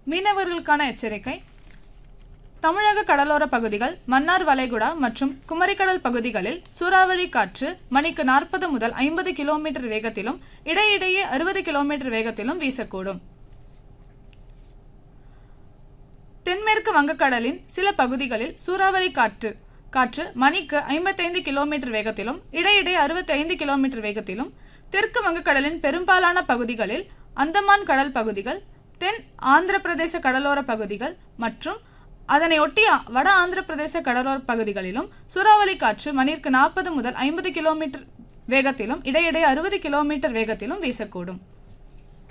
மீனவர்களுக்கான எச்சரிக்கை தமிழக கடலோர பகுதிகள் மன்னார் வளைகுடா மற்றும் குமரிக்கடல் பகுதிகளில் சூறாவளி காற்று மணிக்கு நாற்பது முதல் ஐம்பது கிலோமீட்டர் வேகத்திலும் இடையிடையே அறுபது கிலோமீட்டர் வேகத்திலும் வீசக்கூடும் தென்மேற்கு வங்கக்கடலின் சில பகுதிகளில் சூறாவளி காற்று காற்று மணிக்கு ஐம்பத்தைந்து கிலோமீட்டர் வேகத்திலும் இடையிடையே அறுபத்தைந்து கிலோமீட்டர் வேகத்திலும் தெற்கு வங்கக்கடலின் பெரும்பாலான பகுதிகளில் அந்தமான் கடல் பகுதிகள் தென் ஆந்திர பிரதேச கடலோர பகுதிகள் மற்றும் அதனை ஒட்டிய வட ஆந்திர பிரதேச கடலோர பகுதிகளிலும் சூறாவளி காற்று மணிக்கு நாற்பது முதல் ஐம்பது கிலோமீட்டர் வேகத்திலும் இடையிடையே அறுபது கிலோமீட்டர் வேகத்திலும் வீசக்கூடும்